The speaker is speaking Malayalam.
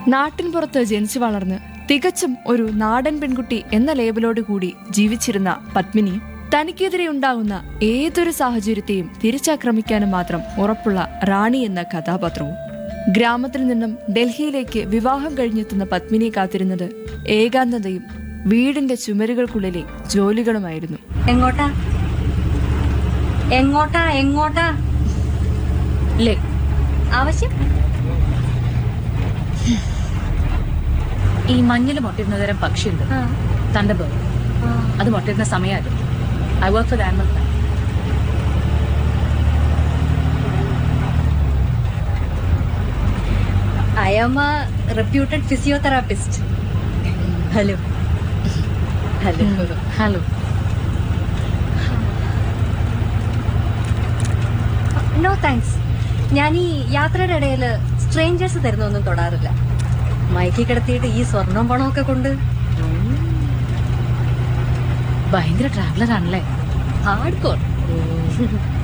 നാട്ടിൻപുറത്ത് ജനിച്ചു വളർന്ന് തികച്ചും ഒരു നാടൻ പെൺകുട്ടി എന്ന ലേബലോട് കൂടി ജീവിച്ചിരുന്ന പത്മിനി തനിക്കെതിരെ ഉണ്ടാകുന്ന ഏതൊരു സാഹചര്യത്തെയും തിരിച്ചാക്രമിക്കാനും മാത്രം ഉറപ്പുള്ള റാണി എന്ന കഥാപാത്രവും ഗ്രാമത്തിൽ നിന്നും ഡൽഹിയിലേക്ക് വിവാഹം കഴിഞ്ഞെത്തുന്ന പത്മിനിയെ കാത്തിരുന്നത് ഏകാന്തതയും വീടിന്റെ ചുമരുകൾക്കുള്ളിലെ ജോലികളുമായിരുന്നു എങ്ങോട്ടാ എങ്ങോട്ടാ എങ്ങോട്ടാ ലേ ആവശ്യം ഈ മഞ്ഞിൽ മുട്ടിരുന്ന തരം പക്ഷിയുണ്ട് തണ്ടബേർഡ് അത് മുട്ടിരുന്ന സമയമായത് I work for animal plan I am a reputed physiotherapist hello hello hello no thanks ഞാൻ ഈ യാത്രയുടെ ഇടയിൽ സ്ട്രേഞ്ചേഴ്സ് തരുന്നൊന്നും തൊടാറില്ല മയക്കി കിടത്തിയിട്ട് ഈ സ്വർണം പണമൊക്കെ കൊണ്ട് ഭയങ്കര ട്രാവലർ ആണല്ലേ ഹാർഡ് കോർ